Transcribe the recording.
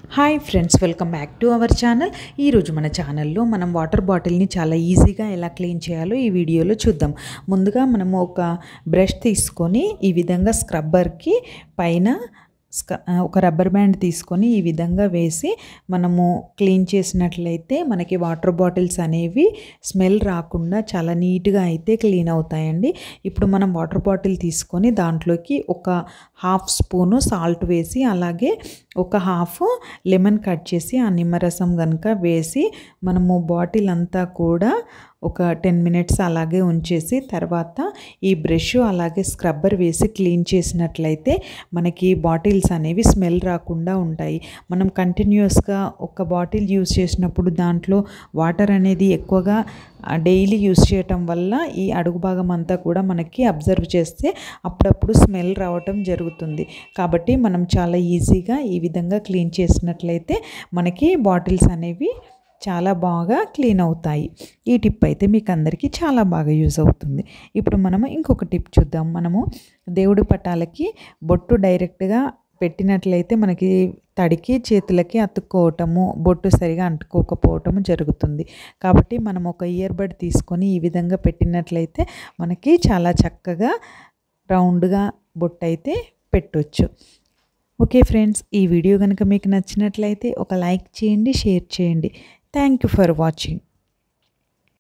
hi friends welcome back to our channel ఈరోజు మన ఛానల్లో మనం వాటర్ బాటిల్ని చాలా ఈజీగా ఎలా క్లీన్ చేయాలో ఈ వీడియోలో చూద్దాం ముందుగా మనము ఒక బ్రష్ తీసుకొని ఈ విధంగా స్క్రబ్బర్కి పైన స్క ఒక రబ్బర్ బ్యాండ్ తీసుకొని ఈ విధంగా వేసి మనము క్లీన్ చేసినట్లయితే మనకి వాటర్ బాటిల్స్ అనేవి స్మెల్ రాకుండా చాలా నీట్గా అయితే క్లీన్ అవుతాయండి ఇప్పుడు మనం వాటర్ బాటిల్ తీసుకొని దాంట్లోకి ఒక హాఫ్ స్పూను సాల్ట్ వేసి అలాగే ఒక హాఫ్ లెమన్ కట్ చేసి ఆ నిమ్మరసం కనుక వేసి మనము బాటిల్ అంతా కూడా ఒక టెన్ మినిట్స్ అలాగే ఉంచేసి తర్వాత ఈ బ్రష్ అలాగే స్క్రబ్బర్ వేసి క్లీన్ చేసినట్లయితే మనకి బాటిల్స్ అనేవి స్మెల్ రాకుండా ఉంటాయి మనం కంటిన్యూస్గా ఒక బాటిల్ యూస్ చేసినప్పుడు దాంట్లో వాటర్ అనేది ఎక్కువగా డైలీ యూస్ చేయటం వల్ల ఈ అడుగు భాగం అంతా కూడా మనకి అబ్జర్వ్ చేస్తే అప్పుడప్పుడు స్మెల్ రావటం జరుగుతుంది కాబట్టి మనం చాలా ఈజీగా ఈ విధంగా క్లీన్ చేసినట్లయితే మనకి బాటిల్స్ అనేవి చాలా బాగా క్లీన్ అవుతాయి ఈ టిప్ అయితే మీకు అందరికీ చాలా బాగా యూజ్ అవుతుంది ఇప్పుడు మనము ఇంకొక టిప్ చూద్దాం మనము దేవుడి పటాలకి బొట్టు డైరెక్ట్గా పెట్టినట్లయితే మనకి తడికి చేతులకి అతుక్కోవటము బొట్టు సరిగా అంటుకోకపోవటము జరుగుతుంది కాబట్టి మనం ఒక ఇయర్ బడ్ తీసుకొని ఈ విధంగా పెట్టినట్లయితే మనకి చాలా చక్కగా రౌండ్గా బొట్టు అయితే పెట్టొచ్చు ఓకే ఫ్రెండ్స్ ఈ వీడియో కనుక మీకు నచ్చినట్లయితే ఒక లైక్ చేయండి షేర్ చేయండి థ్యాంక్ యూ ఫర్ వాచింగ్